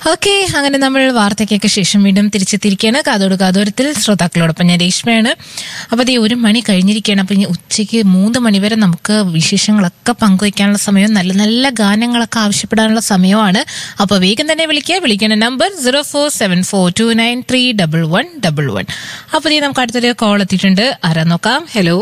Okay അങ്ങനെ നമ്മൾ വാർത്തയ്ക്കൊക്കെ ശേഷം വീണ്ടും തിരിച്ചെത്തിയിരിക്കുകയാണ് കാതോട് കാതോരത്തിൽ ശ്രോതാക്കളോടൊപ്പം ഞാൻ രേഷ്മയാണ് അപ്പോൾ അതേ ഒരു മണി കഴിഞ്ഞിരിക്കുകയാണ് അപ്പോൾ ഇനി ഉച്ചയ്ക്ക് മൂന്ന് മണി വരെ നമുക്ക് വിശേഷങ്ങളൊക്കെ പങ്കുവയ്ക്കാനുള്ള സമയവും നല്ല നല്ല ഗാനങ്ങളൊക്കെ ആവശ്യപ്പെടാനുള്ള സമയമാണ് അപ്പോൾ വേഗം തന്നെ വിളിക്കുക വിളിക്കേണ്ട number zero four seven four two nine three double one double one അപ്പോൾ ഇതേ നമുക്ക് അടുത്തൊരു കോൾ എത്തിയിട്ടുണ്ട് ആരാ നോക്കാം ഹലോ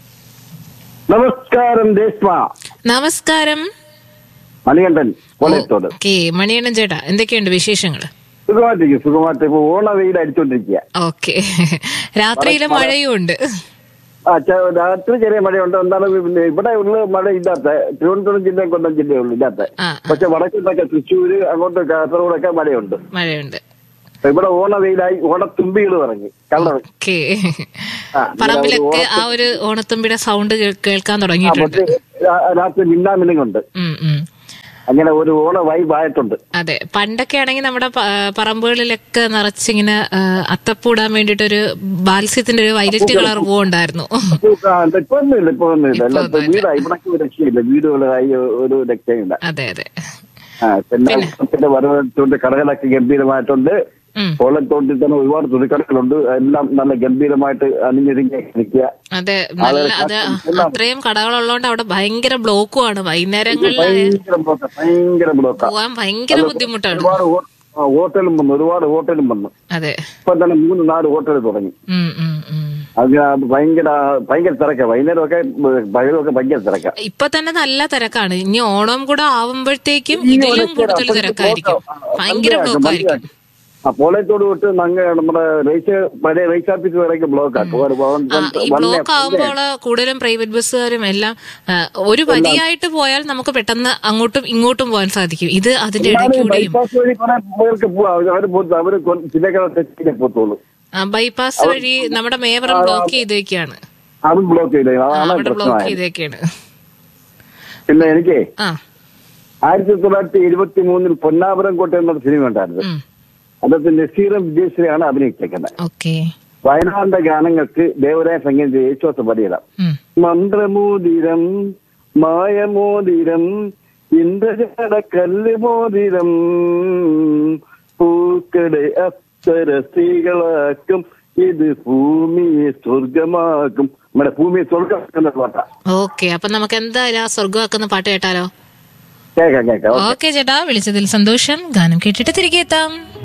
നമസ്കാരം രേഷ്മ നമസ്കാരം മണികണ്ഠൻ കോളേജത്തോട് ഓക്കെ മണിയണ്ണൻ ചേട്ടാ എന്തൊക്കെയുണ്ട് വിശേഷങ്ങൾ സുഖമായിട്ടിരിക്കും സുഖമായിട്ട് ഇപ്പൊ ഓണ വെയിൽ അടിച്ചോണ്ടിരിക്കുക ഓക്കെ രാത്രിയിലെ മഴയും ഉണ്ട് ആ ചെ- രാത്രി ചെറിയ മഴയുണ്ട് എന്താണ് പിന്നെ ഇവിടെ ഉള്ള മഴ ഇല്ലാത്ത തിരുവനന്തപുരം ജില്ലയും കൊല്ലം ജില്ലയുള്ളൂ ഇല്ലാത്ത ആ പക്ഷെ വടക്കോട്ടൊക്കെ തൃശ്ശൂര് അങ്ങോട്ട് കാസർഗോഡൊക്കെ മഴയുണ്ട് മഴയുണ്ട് അപ്പൊ ഇവിടെ ഓണ വെയിലായി ഓണത്തുമ്പികൾ ഇറങ്ങി കള്ളർ ഓക്കെ ആ, പറമ്പിലൊക്കെ ആ ഒരു ഓണത്തുമ്പിയുടെ സൗണ്ട് കേൾക്കാൻ തുടങ്ങിയിട്ടുണ്ട് രാത്രി മിന്നാമിനുണ്ട് ഉം, ഉം. അങ്ങനെ ഒരു ഓണ വൈബ് ആയിട്ടുണ്ട് അതെ പണ്ടൊക്കെ ആണെങ്കിൽ നമ്മുടെ പ- പറമ്പുകളിലൊക്കെ നിറച്ചിങ്ങനെ ആ, അത്തപ്പൂടാൻ വേണ്ടിട്ട് ഒരു ബാൽസ്യത്തിന്റെ ഒരു വൈലറ്റ് കളർ പൂ ഉണ്ടായിരുന്നു ആ, ഇപ്പൊ ഒന്നുമില്ല ഇപ്പൊ ഒന്നുമില്ല എല്ലാം ഇപ്പൊ വീടായി ഇവിടെ ഒരു രക്ഷയില്ല വീടുകളായി ഒരു രക്ഷയില്ല അതെ അതെ ആ, പിന്നെ പിന്നെ വരവേറ്റുകൊണ്ട് കടകളൊക്കെ ഗംഭീരമായിട്ടുണ്ട് ഉം. കോളത്തോട്ടിൽ തന്നെ ഒരുപാട് തുണിക്കടകളുണ്ട് എല്ലാം നല്ല ഗംഭീരമായിട്ട് അണിഞ്ഞൊരുങ്ങി നിൽക്കുക അതെ നല്ല അത് അത്രയും കടകളുള്ളതുകൊണ്ട് അവിടെ ഭയങ്കര ബ്ലോക്കും ആണ് വൈകുന്നേരങ്ങളിൽ ഭയങ്കര ബ്ലോക്ക് ഭയങ്കര ബ്ലോക്കാ പോവാൻ ഭയങ്കര ബുദ്ധിമുട്ടാണ് ഒരുപാട് ഹോ- ആ, ഹോട്ടലും വന്നു ഒരുപാട് ഹോട്ടലും വന്നു അതെ ഇപ്പൊ തന്നെ മൂന്ന് നാല് ഹോട്ടൽ തുടങ്ങി ഉം, ഉം, ഉം. അത് ഭയങ്കര ഭയങ്കര തിരക്കാ വൈകുന്നേരമൊക്കെ പകലൊക്കെ ഭയങ്കര തിരക്കാ ഇപ്പൊ തന്നെ നല്ല തിരക്കാണ് ഇനി ഓണം കൂടെ ആവുമ്പോഴത്തേക്കും ഇതിലും കൂടുതൽ തിരക്കായിരിക്കും ഭയങ്കര ബ്ലോക്ക് ആയിരിക്കും ആ പോളയത്തോട് വിട്ട് നങ്ങ നമ്മുടെ റേസ് പഴയ റേസ് ഓഫീസ് വരെയൊക്കെ ബ്ലോക്ക് ആക്കും ഒരു ഭവൻ- ആ, ഈ ബ്ലോക്ക് ആവുമ്പോൾ കൂടുതലും പ്രൈവറ്റ് ബസ്സുകാരും എല്ലാം ആ, ഒരു വരിയായിട്ട് പോയാൽ നമുക്ക് പെട്ടെന്ന് അങ്ങോട്ടും ഇങ്ങോട്ടും പോകാൻ സാധിക്കും ഇത് അതിന്റെ ഇടയ്ക്കൂടെയും ബൈപ്പാസ് വഴി കുറെ പേർക്ക് പോവാം അവര് പോത്ത് അവര് ചിലക്കട തെറ്റിനെ പോത്തോളൂ ബൈപ്പാസ് വഴി നമ്മുടെ മേവറം ബ്ലോക്ക് ചെയ്തേക്കാണ് അതും ബ്ലോക്ക് ചെയ്തേ അതാണ് അവിടെ ബ്ലോക്ക് പ്രശ്നമായത് ചെയ്തേക്കാണ് പിന്നെ എനിക്ക് ആ ആയിരത്തി തൊള്ളായിരത്തി ഇരുപത്തി മൂന്നിൽ പൊന്നാപുരം കോട്ട എന്നൊരു സിനിമ ഉണ്ടായിരുന്നു ഉം. അതൊക്കെ നസീറും വിജയശ്രീയാണ് അഭിനയിച്ചേക്കുന്നത് ഓക്കെ വയനാടിന്റെ ഗാനങ്ങൾക്ക് ദേവരായ സംഗീത യേശോസ് പടിയിടാം ഉം. മന്ത്രമോതിരം മായമോതിരം ഇന്ദ്രജാല കല്ല് മോതിരം പൂക്കളെ അപ്സര സ്ത്രീകളാക്കും ഇത് ഭൂമിയെ സ്വർഗമാക്കും നമ്മുടെ ഭൂമിയെ സ്വർഗമാക്കുന്ന പാട്ടാ ഓക്കെ അപ്പൊ നമുക്ക് എന്തായാലും ആ സ്വർഗമാക്കുന്ന പാട്ട് കേട്ടാലോ കേക്കാം കേക്കാം ഓക്കെ ചേട്ടാ വിളിച്ചതിൽ സന്തോഷം ഗാനം കേട്ടിട്ട് തിരികെ എത്താം